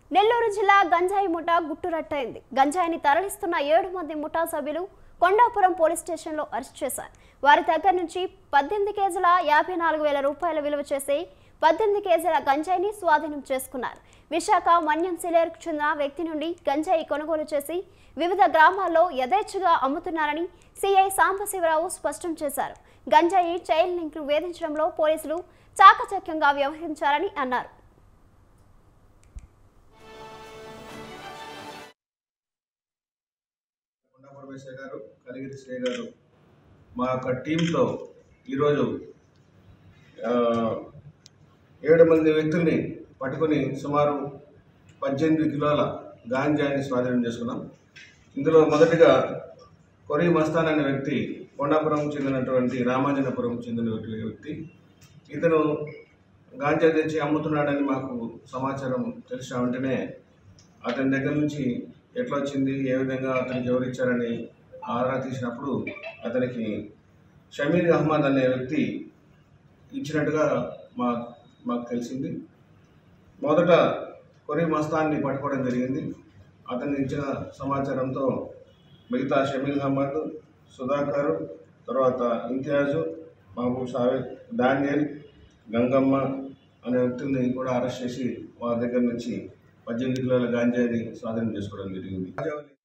నెల్లూరు జిల్లా గంజాయి ముఠా గుట్టురట్టయింది గంజాయిని తరలిస్తున్న ఏడు మంది ముఠా సభ్యులు కొండాపురం పోలీస్ స్టేషన్లో అరెస్ట్ చేశారు వారి దగ్గర నుంచి పద్దెనిమిది కేజీల యాభై నాలుగు వేల రూపాయల విలువ చేసి పద్దెనిమిది కేజీల గంజాయిని స్వాధీనం చేసుకున్నారు విశాఖ మన్యం సిలేరుకు చెందిన వ్యక్తి నుండి గంజాయి కొనుగోలు చేసి వివిధ గ్రామాల్లో యథేచ్ఛగా అమ్ముతున్నారని సిఐ సాంబశివరావు స్పష్టం చేశారు గంజాయి చైల్డ్ లింక్ వేధించడంలో పోలీసులు చాకచక్యంగా వ్యవహరించారని అన్నారు కొండా పరమేశ్వర గారు కలిగిరి శ్రీ గారు మా యొక్క టీంతో ఈరోజు ఆ, ఏడు మంది వ్యక్తుల్ని పట్టుకొని సుమారు పద్దెనిమిది కిలోల గాంజాని స్వాధీనం చేసుకున్నాం ఇందులో మొదటిగా కొరి మస్తాన్ అనే వ్యక్తి కొండాపురం చెందినటువంటి రామాంజనపురం చెందిన వ్యక్తి ఇతను గాంజా తెచ్చి అమ్ముతున్నాడని మాకు సమాచారం తెలిసిన వెంటనే అతని దగ్గర నుంచి ఎట్లా వచ్చింది ఏ విధంగా అతనికి ఎవరు ఇచ్చారని ఆరా తీసినప్పుడు అతనికి షమీర్ అహ్మద్ అనే వ్యక్తి ఇచ్చినట్టుగా మా మాకు తెలిసింది మొదట కొరి మస్తాన్ని పట్టుకోవడం జరిగింది అతను ఇచ్చిన సమాచారంతో మిగతా షమీల్ అహ్మద్ సుధాకర్ తర్వాత ఇంతియాజు మహబూబ్ సావేద్ డానియల్ గంగమ్మ అనే వ్యక్తుల్ని కూడా అరెస్ట్ చేసి వారి దగ్గర నుంచి పద్దెనిమిది కిలోల గాంజాని స్వాధీనం చేసుకోవడం జరిగింది